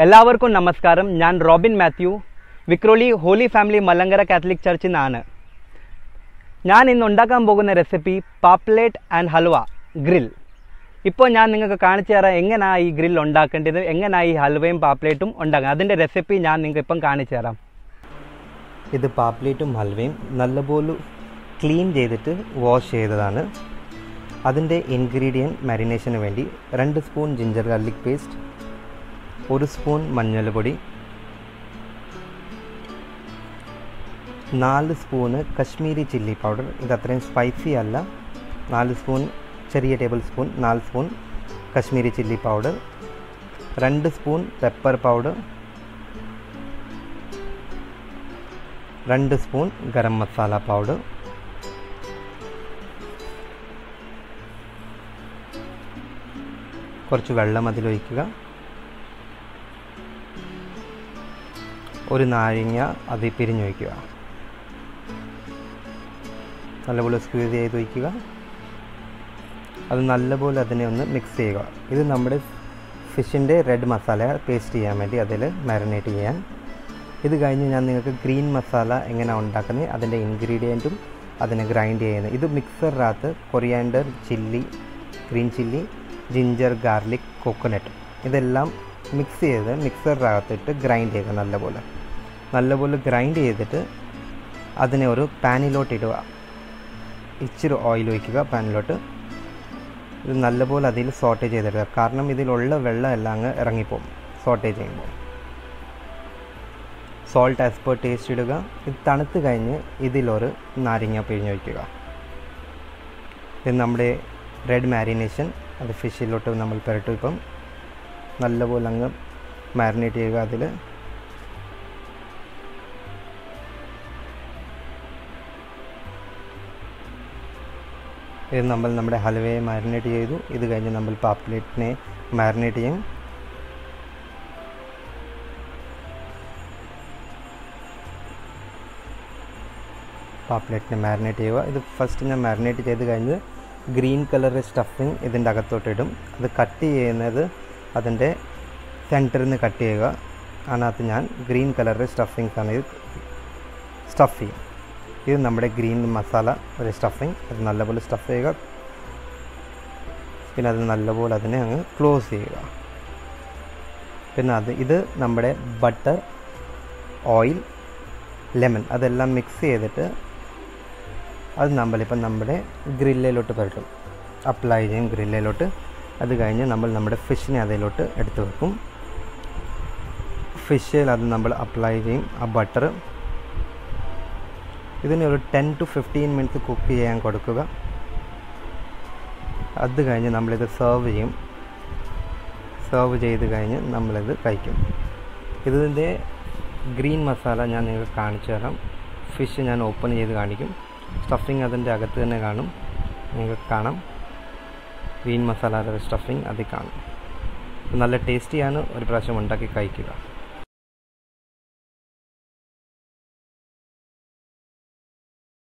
എല്ലാവർക്കും നമസ്കാരം ഞാൻ Robin Mathew Vikhroli Holy Family Malankara Catholic ചർച്ചിൽ നിന്നാണ് ഞാൻ ഇന്ന് ഉണ്ടാക്കാൻ പോകുന്ന recipe paplet and halwa grill ഇപ്പോൾ ഞാൻ നിങ്ങൾക്ക് കാണിച്ചു തരാം എങ്ങനെയാണ് ഈ ഗ്രിൽ ഉണ്ടാക്കേണ്ടത് എങ്ങനെയാണ് ഈ ഹൽവയും പാപ്ലേറ്റും ഉണ്ടാക്കുക അതിൻ്റെ റെസിപ്പി ഞാൻ നിങ്ങൾക്ക് ഇപ്പം കാണിച്ചു തരാം ഇത് പാപ്ലേറ്റും ഹൽവയും നല്ലപോലെ ക്ലീൻ ചെയ്തിട്ട് വാഷ് ചെയ്തതാണ് അതിൻ്റെ ഇൻഗ്രീഡിയൻറ്റ് മാരിനേഷന് വേണ്ടി രണ്ട് സ്പൂൺ ജിഞ്ചർ ഗാർലിക് പേസ്റ്റ് ഒരു സ്പൂൺ മഞ്ഞൾപ്പൊടി നാല് സ്പൂണ് കശ്മീരി ചില്ലി പൗഡർ ഇത് അത്രയും സ്പൈസി അല്ല നാല് സ്പൂൺ ചെറിയ ടേബിൾ സ്പൂൺ നാല് സ്പൂൺ കശ്മീരി ചില്ലി പൗഡർ രണ്ട് സ്പൂൺ പെപ്പർ പൗഡർ രണ്ട് സ്പൂൺ ഗരം മസാല പൗഡർ കുറച്ച് വെള്ളം അതിലൊഴിക്കുക ഒരു നാരങ്ങ അതിൽ പിരിഞ്ഞൊഴിക്കുക നല്ലപോലെ സ്ക്വീസ് ചെയ്ത് വയ്ക്കുക അത് നല്ലപോലെ അതിനെ ഒന്ന് മിക്സ് ചെയ്യുക ഇത് നമ്മുടെ ഫിഷിൻ്റെ റെഡ് മസാല പേസ്റ്റ് ചെയ്യാൻ വേണ്ടി അതിൽ മാരിനേറ്റ് ചെയ്യാൻ ഇത് കഴിഞ്ഞ് ഞാൻ നിങ്ങൾക്ക് ഗ്രീൻ മസാല എങ്ങനെ ഉണ്ടാക്കുന്നത് അതിൻ്റെ ഇൻഗ്രീഡിയൻറ്റും അതിനെ ഗ്രൈൻഡ് ചെയ്യുന്നത് ഇത് മിക്സറിനകത്ത് coriander chilli green chilli ginger garlic coconut ഇതെല്ലാം മിക്സ് ചെയ്ത് മിക്സറിനകത്തിട്ട് ഗ്രൈൻഡ് ചെയ്യുക നല്ലപോലെ നല്ലപോലെ ഗ്രൈൻഡ് ചെയ്തിട്ട് അതിനെ ഒരു പാനിലോട്ട് ഇടുക ഇച്ചിരി ഓയിൽ ഒഴിക്കുക പാനിലോട്ട് ഇത് നല്ലപോലെ അതിൽ സോട്ടേ ചെയ്തെടുക്കുക കാരണം ഇതിലുള്ള വെള്ളം എല്ലാം അങ്ങ് ഇറങ്ങിപ്പോവും സോട്ടേ ചെയ്യുമ്പോൾ സോൾട്ട് ആസ് പെർ ടേസ്റ്റ് ഇടുക ഇത് തണുത്ത് കഴിഞ്ഞ് ഇതിലൊരു നാരങ്ങ പിഴിഞ്ഞ് വയ്ക്കുക ഇത് നമ്മുടെ റെഡ് മാരിനേഷൻ അത് ഫിഷിലോട്ട് നമ്മൾ പുരട്ടും ഇപ്പം നല്ലപോലെ അങ്ങ് മാരിനേറ്റ് ചെയ്യുക അതിൽ ഇത് നമ്മൾ നമ്മുടെ ഹൽവയെ മാരിനേറ്റ് ചെയ്തു ഇത് കഴിഞ്ഞ് നമ്മൾ പാപ്ലേറ്റിനെ മാരിനേറ്റ് ചെയ്യും പാപ്ലേറ്റിനെ മാരിനേറ്റ് ചെയ്യുക ഇത് ഫസ്റ്റ് ഞാൻ മാരിനേറ്റ് ചെയ്ത് കഴിഞ്ഞ് ഗ്രീൻ കളർ സ്റ്റഫിങ് ഇതിൻ്റെ അകത്തോട്ട് ഇടും അത് കട്ട് ചെയ്യുന്നത് അതിൻ്റെ സെൻറ്ററിൽ നിന്ന് കട്ട് ചെയ്യുക അതിനകത്ത് ഞാൻ ഗ്രീൻ കളർ സ്റ്റഫിങ്സ് ആണ് ഇത് സ്റ്റഫ് ചെയ്യും ഇത് നമ്മുടെ ഗ്രീൻ മസാല ഒരു സ്റ്റഫിങ് അത് നല്ലപോലെ സ്റ്റഫ് ചെയ്യുക പിന്നെ അത് നല്ലപോലെ അതിനെ അങ്ങ് ക്ലോസ് ചെയ്യുക പിന്നെ അത് ഇത് നമ്മുടെ ബട്ടർ ഓയിൽ ലെമൺ അതെല്ലാം മിക്സ് ചെയ്തിട്ട് അത് നമ്മളിപ്പം നമ്മുടെ ഗ്രില്ലിലോട്ട് പുരട്ടും അപ്ലൈ ചെയ്യും ഗ്രില്ലിലോട്ട് അത് കഴിഞ്ഞ് നമ്മൾ നമ്മുടെ ഫിഷിനെ അതിലോട്ട് എടുത്ത് വെക്കും ഫിഷിൽ അത് നമ്മൾ അപ്ലൈ ചെയ്യും ആ ബട്ടർ ഇതിന് ഒരു ten to fifteen minutes cook ചെയ്യാൻ കൊടുക്കുക അത് കഴിഞ്ഞ് നമ്മളിത് സെർവ് ചെയ്യും സെർവ് ചെയ്ത് കഴിഞ്ഞ് നമ്മളിത് കഴിക്കും ഇതിൻ്റെ ഗ്രീൻ മസാല ഞാൻ നിങ്ങൾക്ക് കാണിച്ചു തരാം ഫിഷ് ഞാൻ ഓപ്പൺ ചെയ്ത് കാണിക്കും സ്റ്റഫിങ് അതിൻ്റെ അകത്ത് തന്നെ കാണും നിങ്ങൾക്ക് കാണാം ഗ്രീൻ മസാല സ്റ്റഫിങ് അതിൽ കാണും നല്ല ടേസ്റ്റിയാണ് ഒരു പ്രാവശ്യം ഉണ്ടാക്കി കഴിക്കുക